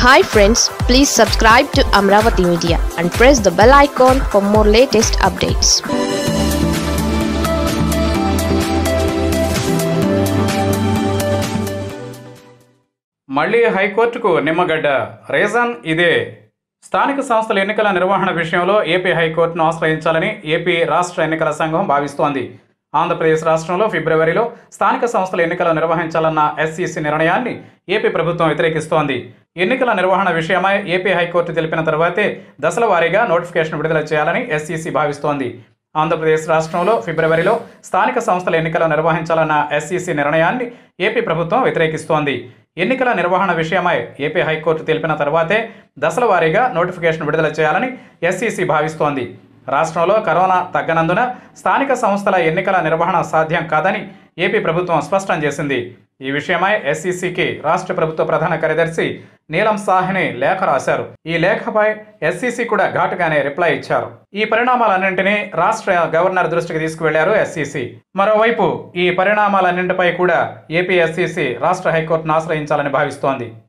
hi friends please subscribe to Amaravati media and press the bell icon for more latest updates మళ్లీ హైకోర్టుకు Nimmagadda reason ఇదే స్థానిక సంస్థల ఎన్నికల నిర్వహణ విషయంలో ఏపీ హైకోర్టును ఆశ్రయించాలని ఏపీ రాష్ట్ర ఎన్నికల సంఘం భావిస్తోంది ఆంధ్రప్రదేశ్ రాష్ట్రంలో ఫిబ్రవరిలో స్థానిక సంస్థల ఎన్నికలు నిర్వహించాలన్న ఎస్సీసీ నిర్ణయాన్ని ఏపీ ప్రభుత్వం వ్యతిరేకిస్తోంది ఎన్నికల నిర్వహణ విషయమై ఏపీ హైకోర్టు తెలిపిన తర్వాతే దశల వారీగా నోటిఫికేషన్ విడుదల చేయాలని ఎస్సీసీ భావిస్తోంది ఆంధ్రప్రదేశ్ రాష్ట్రంలో ఫిబ్రవరిలో స్థానిక సంస్థల ఎన్నికలు నిర్వహించాలన్న ఎస్సీసీ నిర్ణయాన్ని ఏపీ ప్రభుత్వం వ్యతిరేకిస్తోంది ఎన్నికల నిర్వహణ విషయమై ఏపీ హైకోర్టు తెలిపిన తర్వాతే దశల వారీగా నోటిఫికేషన్ విడుదల చేయాలని ఎస్సీసీ భావిస్తోంది రాష్ట్రంలో కరోనా తగ్గనందున స్థానిక సంస్థల ఎన్నికల నిర్వహణ సాధ్యం కాదని ఏపీ ప్రభుత్వం స్పష్టం చేసింది ఈ విషయమై ఎస్సీసీకి రాష్ట్ర ప్రభుత్వ ప్రధాన కార్యదర్శి నీలం సాహ్ని లేఖ రాశారు ఈ లేఖపై ఎస్సీసీ కూడా ఘాటుగానే రిప్లై ఇచ్చారు ఈ పరిణామాలన్నింటినీ రాష్ట్ర గవర్నర్ దృష్టికి తీసుకువెళ్లారు ఎస్సీసీ మరోవైపు ఈ పరిణామాలన్నింటిపై కూడా ఏపీ ఎస్సీసీ రాష్ట్ర హైకోర్టును ఆశ్రయించాలని భావిస్తోంది